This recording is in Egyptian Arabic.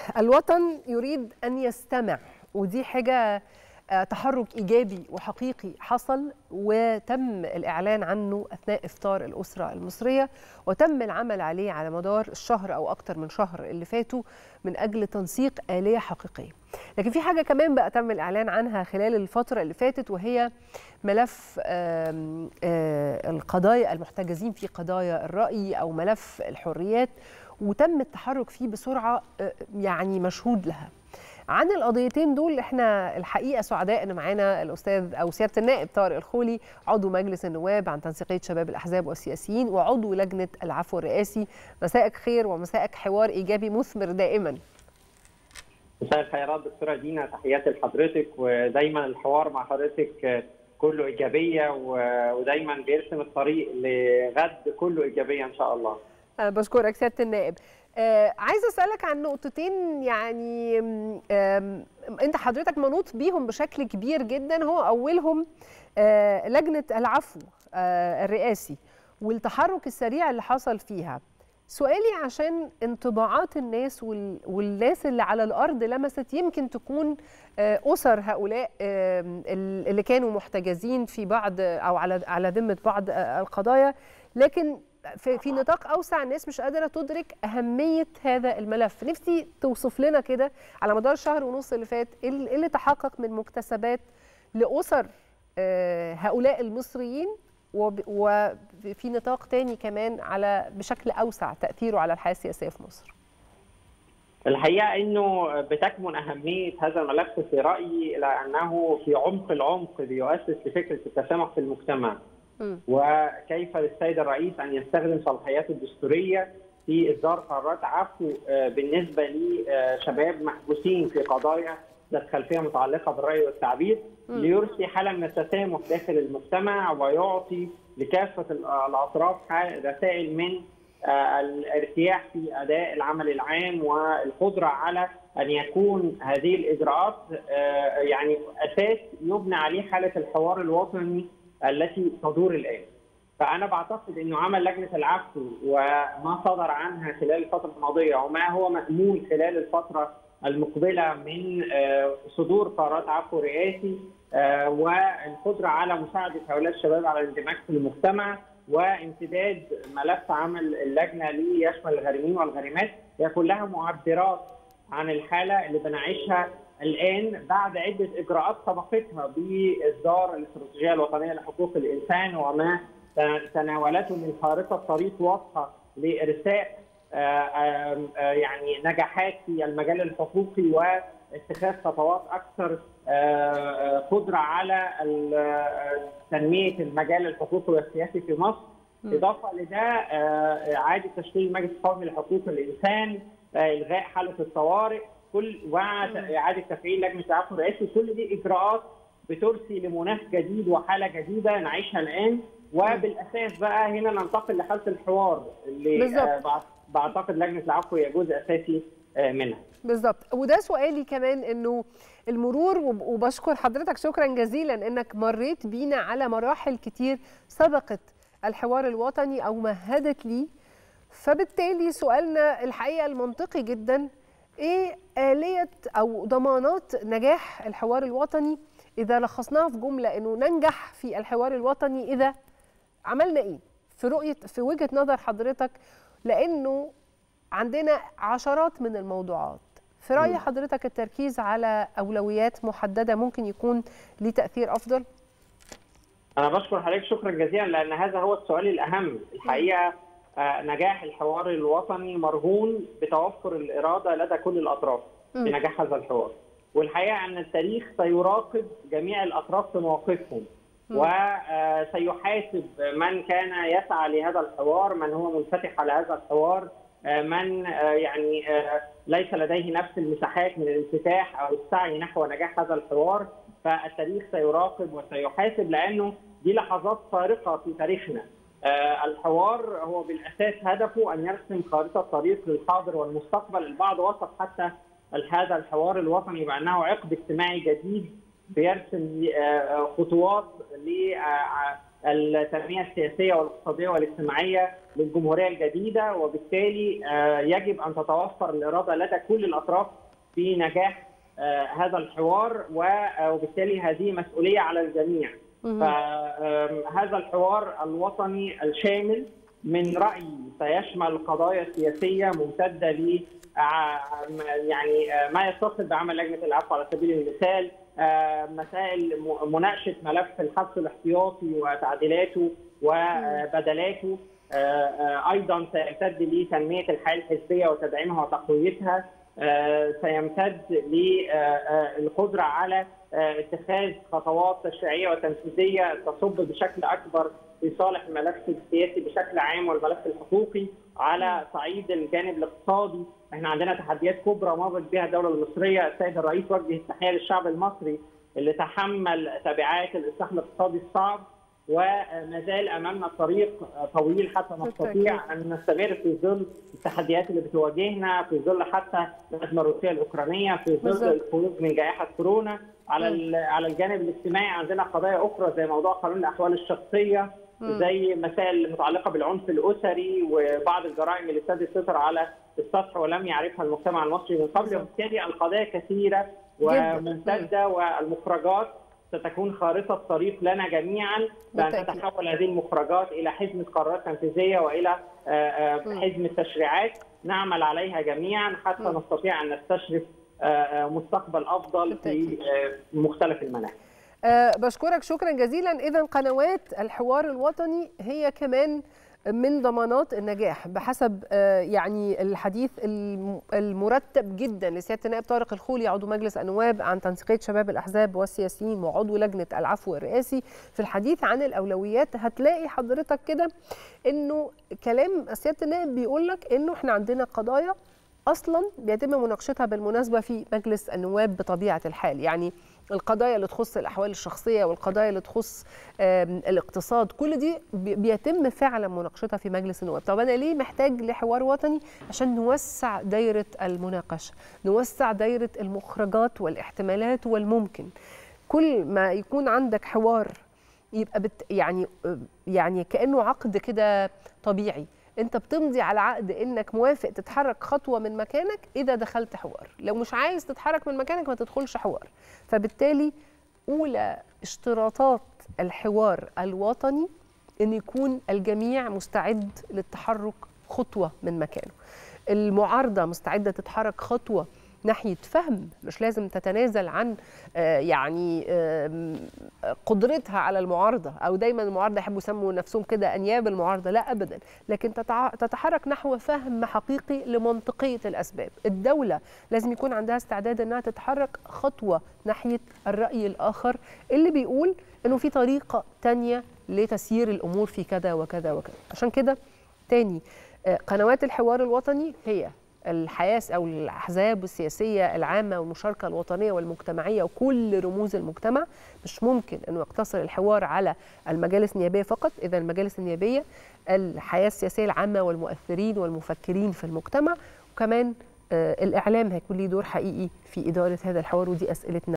الوطن يريد ان يستمع ودي حاجه تحرك ايجابي وحقيقي حصل وتم الاعلان عنه اثناء افطار الاسره المصريه وتم العمل عليه على مدار الشهر او اكثر من شهر اللي فاتوا من اجل تنسيق اليه حقيقيه. لكن في حاجه كمان بقى تم الاعلان عنها خلال الفتره اللي فاتت وهي ملف آم آم القضايا المحتجزين في قضايا الراي او ملف الحريات وتم التحرك فيه بسرعه يعني مشهود لها. عن القضيتين دول احنا الحقيقه سعداء ان معانا الاستاذ او سياده النائب طارق الخولي عضو مجلس النواب عن تنسيقيه شباب الاحزاب والسياسيين وعضو لجنه العفو الرئاسي مساءك خير ومساءك حوار ايجابي مثمر دائما مساء الخيرات دكتوره دينا تحياتي لحضرتك ودايما الحوار مع حضرتك كله ايجابيه ودايما بيرسم الطريق لغد كله ايجابيه ان شاء الله أه بشكرك سياده النائب آه عايزه اسالك عن نقطتين يعني انت حضرتك منوط بيهم بشكل كبير جدا هو اولهم آه لجنه العفو آه الرئاسي والتحرك السريع اللي حصل فيها سؤالي عشان انطباعات الناس والناس اللي على الارض لمست يمكن تكون اسر هؤلاء اللي كانوا محتجزين في بعض او على على ذمه بعض القضايا لكن في, في نطاق اوسع الناس مش قادره تدرك اهميه هذا الملف نفسي توصف لنا كده على مدار الشهر ونص اللي فات ايه اللي تحقق من مكتسبات لاسر هؤلاء انه وفي نطاق تاني كمان على بشكل اوسع تاثيره على الحياه السياسيه في مصر الحقيقه انه بتكمن اهميه هذا الملف في رايي الى انه في عمق العمق بيؤسس لفكره التسامح في المجتمع وكيف للسيد الرئيس ان يستخدم صلاحياته الدستوريه في اصدار قرارات عفو بالنسبه لشباب محبوسين في قضايا ذات خلفيه متعلقه بالراي والتعبير ليرسي حاله من التسامح داخل المجتمع ويعطي لكافه الاطراف رسائل من الارتياح في اداء العمل العام والقدره على ان يكون هذه الاجراءات يعني اساس يبنى عليه حاله الحوار الوطني التي تدور الان. فانا بعتقد انه عمل لجنه العفو وما صدر عنها خلال الفتره الماضيه وما هو مامول خلال الفتره المقبله من صدور قرارات عفو رئاسي والقدره على مساعده هؤلاء الشباب على الاندماج في المجتمع وامتداد ملف عمل اللجنه ليشمل الغارمين والغارمات هي كلها معبرات عن الحاله اللي بنعيشها الان بعد عده اجراءات سبقتها باصدار الاستراتيجيه الوطنيه لحقوق الانسان وما تناولته من خارطه طريق واضحه لارساء يعني نجاحات في المجال الحقوقي واتخاذ خطوات اكثر قدره على تنميه المجال الحقوقي والسياسي في مصر اضافه لده اعاده تشكيل المجلس القومي لحقوق الانسان الغاء حاله الطوارئ كل واعاده تفعيل لجنه العفو الرئاسي كل دي اجراءات بترسي لمناخ جديد وحاله جديده نعيشها الان وبالاساس بقى هنا ننتقل لحاله الحوار اللي بالزبط. بعتقد لجنه العفو هي جزء اساسي منها بالظبط وده سؤالي كمان انه المرور وبشكر حضرتك شكرا جزيلا انك مريت بينا على مراحل كتير سبقت الحوار الوطني او مهدت لي فبالتالي سؤالنا الحقيقه المنطقي جدا ايه آلية أو ضمانات نجاح الحوار الوطني إذا لخصناها في جملة إنه ننجح في الحوار الوطني إذا عملنا إيه؟ في رؤية في وجهة نظر حضرتك لأنه عندنا عشرات من الموضوعات في رأي حضرتك التركيز على أولويات محددة ممكن يكون ليه تأثير أفضل؟ أنا بشكر حضرتك شكرا جزيلا لأن هذا هو السؤال الأهم الحقيقة نجاح الحوار الوطني مرهون بتوفر الاراده لدى كل الاطراف لنجاح هذا الحوار. والحقيقه ان التاريخ سيراقب جميع الاطراف في مواقفهم وسيحاسب من كان يسعى لهذا الحوار، من هو منفتح على هذا الحوار، من يعني ليس لديه نفس المساحات من الانفتاح او السعي نحو نجاح هذا الحوار، فالتاريخ سيراقب وسيحاسب لانه دي لحظات فارقه في تاريخنا. الحوار هو بالاساس هدفه ان يرسم خارطه طريق للحاضر والمستقبل، البعض وصف حتى هذا الحوار الوطني بانه عقد اجتماعي جديد بيرسم خطوات التنميه السياسيه والاقتصاديه والاجتماعيه للجمهوريه الجديده وبالتالي يجب ان تتوفر الاراده لدى كل الاطراف في نجاح هذا الحوار وبالتالي هذه مسؤوليه على الجميع. فهذا الحوار الوطني الشامل من رايي سيشمل قضايا سياسيه ممتده ل يعني ما يتصل بعمل لجنه العفو على سبيل المثال مسائل مناقشه ملف الحبس الاحتياطي وتعديلاته وبدلاته ايضا سيمتد لتنميه الحياه الحزبيه وتدعيمها وتقويتها سيمتد للقدره على اتخاذ خطوات تشريعيه وتنفيذيه تصب بشكل اكبر في صالح الملف السياسي بشكل عام والملف الحقوقي على صعيد الجانب الاقتصادي احنا عندنا تحديات كبرى مرت بها الدوله المصريه السيد الرئيس وجه التحيه للشعب المصري اللي تحمل تبعات الاصلاح الاقتصادي الصعب وما زال امامنا طريق طويل حتى نستطيع ان نستمر في ظل التحديات اللي بتواجهنا في ظل حتى الازمه الروسيه الاوكرانيه في ظل الخروج من جائحه كورونا على على الجانب الاجتماعي عندنا قضايا اخرى زي موضوع قانون الاحوال الشخصيه زي مسائل متعلقه بالعنف الاسري وبعض الجرائم اللي ابتدت تظهر على السطح ولم يعرفها المجتمع المصري من قبل وبالتالي القضايا كثيره وممتده والمخرجات ستكون خارطه طريق لنا جميعا بان تتحول هذه المخرجات الى حزمه قرارات تنفيذيه والى حزمه تشريعات نعمل عليها جميعا حتى م. نستطيع ان نستشرف مستقبل افضل في مختلف المناحي. أه بشكرك شكرا جزيلا اذا قنوات الحوار الوطني هي كمان من ضمانات النجاح بحسب يعني الحديث المرتب جدا لسياده النائب طارق الخولي عضو مجلس النواب عن تنسيقيه شباب الاحزاب والسياسيين وعضو لجنه العفو الرئاسي في الحديث عن الاولويات هتلاقي حضرتك كده انه كلام سياده النائب بيقول لك انه احنا عندنا قضايا اصلا بيتم مناقشتها بالمناسبه في مجلس النواب بطبيعه الحال يعني القضايا اللي تخص الاحوال الشخصيه والقضايا اللي تخص الاقتصاد كل دي بيتم فعلا مناقشتها في مجلس النواب طب انا ليه محتاج لحوار وطني عشان نوسع دايره المناقشه نوسع دايره المخرجات والاحتمالات والممكن كل ما يكون عندك حوار يبقى بت يعني يعني كانه عقد كده طبيعي انت بتمضي على عقد انك موافق تتحرك خطوه من مكانك اذا دخلت حوار لو مش عايز تتحرك من مكانك ما تدخلش حوار فبالتالي اولى اشتراطات الحوار الوطني ان يكون الجميع مستعد للتحرك خطوه من مكانه المعارضه مستعده تتحرك خطوه ناحيه فهم مش لازم تتنازل عن يعني قدرتها على المعارضه او دايما المعارضه يحبوا يسموا نفسهم كده انياب المعارضه لا ابدا لكن تتحرك نحو فهم حقيقي لمنطقيه الاسباب الدوله لازم يكون عندها استعداد انها تتحرك خطوه ناحيه الراي الاخر اللي بيقول انه في طريقه تانية لتسيير الامور في كذا وكذا وكذا عشان كده تاني قنوات الحوار الوطني هي الحياة أو الأحزاب السياسية العامة والمشاركة الوطنية والمجتمعية وكل رموز المجتمع مش ممكن أنه يقتصر الحوار على المجالس النيابية فقط إذا المجالس النيابية الحياة السياسية العامة والمؤثرين والمفكرين في المجتمع وكمان الإعلام هيكون له دور حقيقي في إدارة هذا الحوار ودي أسئلتنا